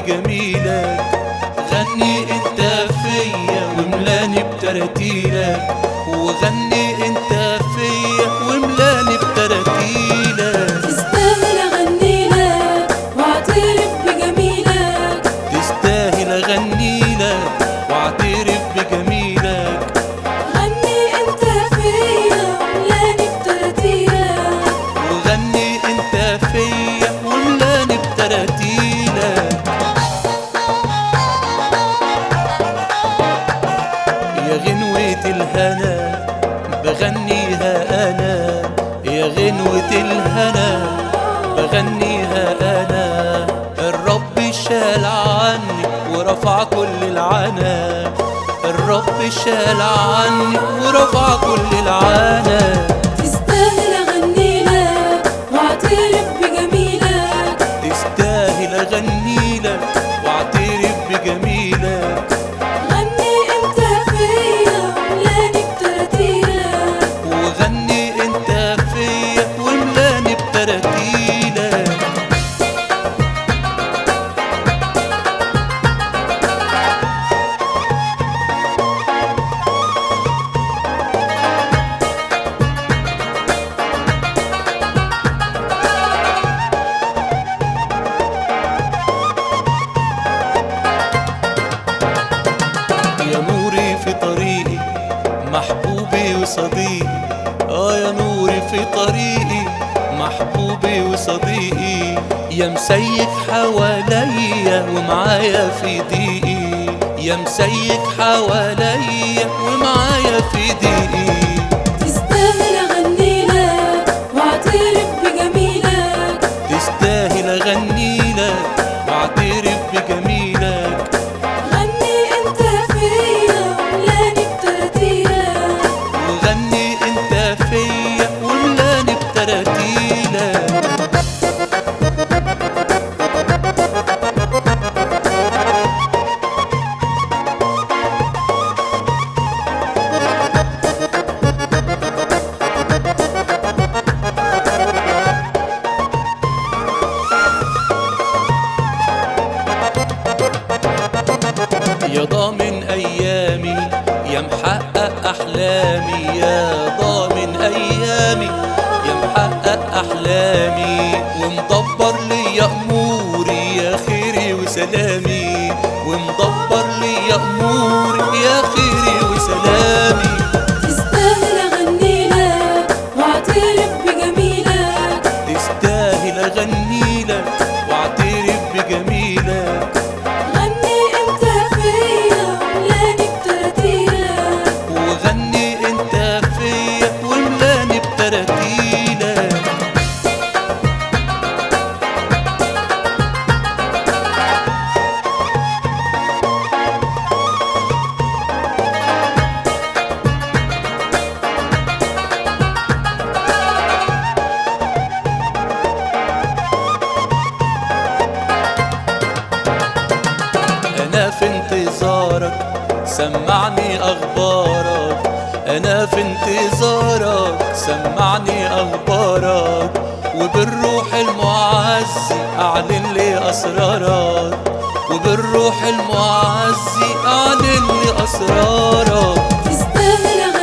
بجميلك غني انت فيا وملاني بتراتيلك وغني انت فيا وملاني بتراتيلك تستاهل اغنيلك واعترف بجميلك تستاهل اغنيلك واعترف بجميلك غني انت فيا وملاني بترتيلك وغني انت فيا وملاني بتراتيلك يا غنوة الهنا بغنيها انا يا غنوة الهنا بغنيها انا الرب شال عني ورفع كل العنا الرب شال عني ورفع كل العنا تستاهل اغنيلك واعترف بجميلك تستاهل اغنيلك واعترف بجميلك غني انت فيا وملاني بترتيلك وغني انت فيا وملاني بتراتيلك يا نوري في طريقي محبوبي وصديقي اه يا نوري في طريقي محبوبي وصديقي يا مسيك حواليا ومعايا في ضيقي يا مسيك حواليا ومعايا في ضيقي تستاهل اغنيلك واعترف بجميلك تستاهل اغنيلك واعترف بجميلك غني انت فيا وملاني بترتيلك وغني انت فيا وملاني بتراتيلك يا ضامن ايامي يا محقق احلامي يا ضامن ايامي يا محقق احلامي ومدبر لي اموري يا خيري وسلامي ومدبر لي اموري يا خيري وسلامي تستاهل اغنيلك واعترف بجميلك تستاهل اغنيلك واعترف بجميلك غني انت فيا وملاني بترتيلك وغني انت فيا وملاني بتراتيلك انا في انتظارك سمعني اخبارك انا في انتظارك سمعني اخبارك وبالروح المعزي اعلن لي اسرارك وبالروح المعزي اعلن لي اسرارك تستاهل